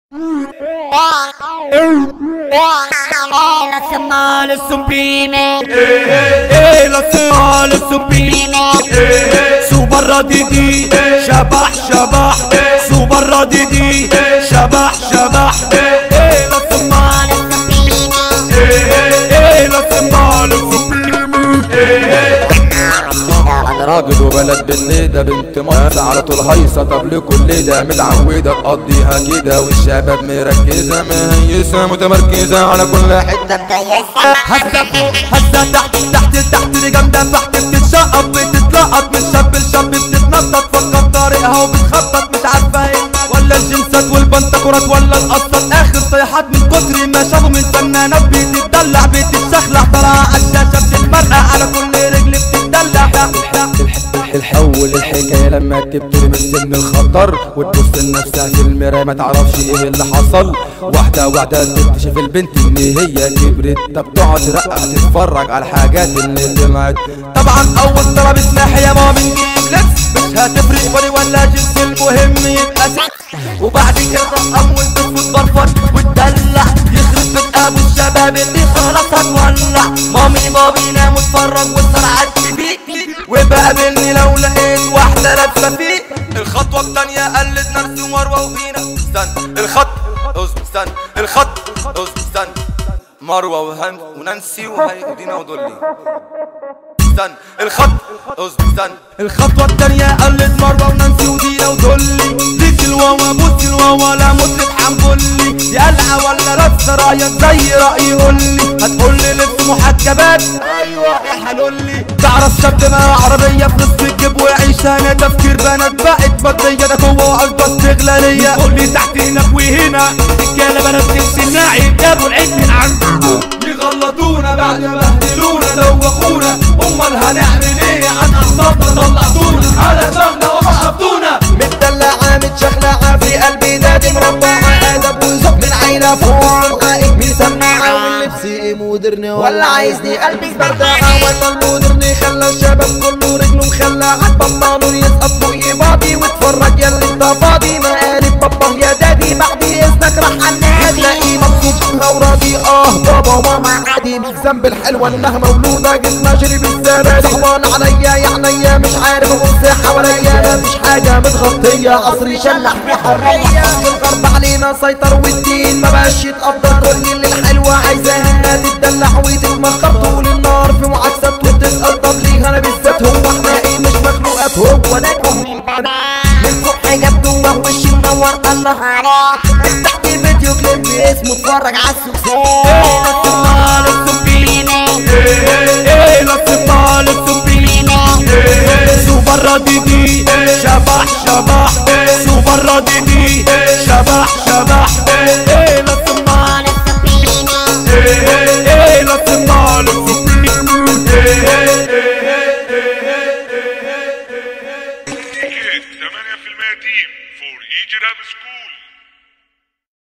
La semana sublime ايه للصال السبريم سوبر رديدي شبح شبح سوبر رديدي شبح شبح ايه للصمال ايه للصمال انا راجل وبلد بالليدة بنت مصر على طول هيصة طب لكل ده متعودة تقضيها كده والشباب مركزة مهيسة متمركزة على كل حتة هزة فوق هزة تحت تحت تحت لجامدة تحت بتتشقط بتتلقط من شاب لشاب بتتنطط فكر طريقها وبتخطط مش عارفة ايه ولا الجنسات والبنتكورات ولا القصات اخر صيحات من كتر ما شافوا من فنانات بتتدلع بتتشخلع طالعة على الشاشة بتتمرقع على كل رجل بتتدلع الحول الحكاية لما تبتدي من سن الخطر وتبص لنفسها في المراية ما تعرفش ايه اللي حصل واحدة واحدة تكتشف البنت ان هي كبرت طب تقعد ترقع تتفرج على الحاجات اللي طلعت طبعا اول طلب سلاح يا ماما بنجيب لبس مش هتفرق بني ولا جنس المهم يبقى سكس وبعد كده تقام وتفوت برفض وتدلع يخرب بيت ابو الشباب اللي خلاص هتولع مامي بابي نام واتفرج واسهر على التي وبقابلني لو لقيت واحدة لابسة فيه الخطوة التانية قلد نرس ومروة وفينا استنى الخط اصبر استنى الخط اصبر استنى مروة وهن ونانسي وهيدينا ودولي استنى الخط اصبر استنى الخطوة التانية قلت مروة ونانسي ودينا ودولي ديك الواوا بوس الواوا لا مطرب حنبولي يا قلعة ولا رقص رايك زي رأيي قولي هتقولي لبس محجبات ايوه يا حلولي تعرف شاب بقى عربية في نص الجيب ويعيش انا تفكير بنات بقت بدية ده قوة وقلب استغلالية قولي تحت هناك وهنا رجالة بنات تنسي الناعم جابوا العيد من عنده يغلطونا بعد ما بهدلونا دوخونا امال هنعمل ايه عن اعصابنا طلعتونا على دماغنا وضحكتونا متدلعة متشخلعة في قلبي دادي مربعة أدب وذوق من عيلة فوق عائق مسمعة واللبس مودرن ولا عايزني ألبس برداعة ولا المودرن خلى الشباب كله رجله مخلعة بطلوا يسقط فوق بعضي واتفرج يا اللي انت فاضي مقالب بابا يا دادي بعد اذنك راح النادي هتلاقي مبسوط وراضي اه بابا وماما عادي بالذنب الحلوة انها مولودة جسمها شرب الزبادي صعبان عليا يا عينيا مش عارف ابص حواليا مفيش حاجة متغطية عصري شلح في حرية الغرب علينا سيطر والدين ما بقاش يتقدر كل اللي الحلوة عايزاها تتدلع وتتمخر طول النار في معاكسات وتتقدم ليها انا بالذات هو احنا ايه مش مخلوقات هو ده كون من فوق حجاب جوه وشي منور الله عليك تحت فيديو كليب اسمه اتفرج على السكسيس ايه لا الصمال السبريم سوبر رديد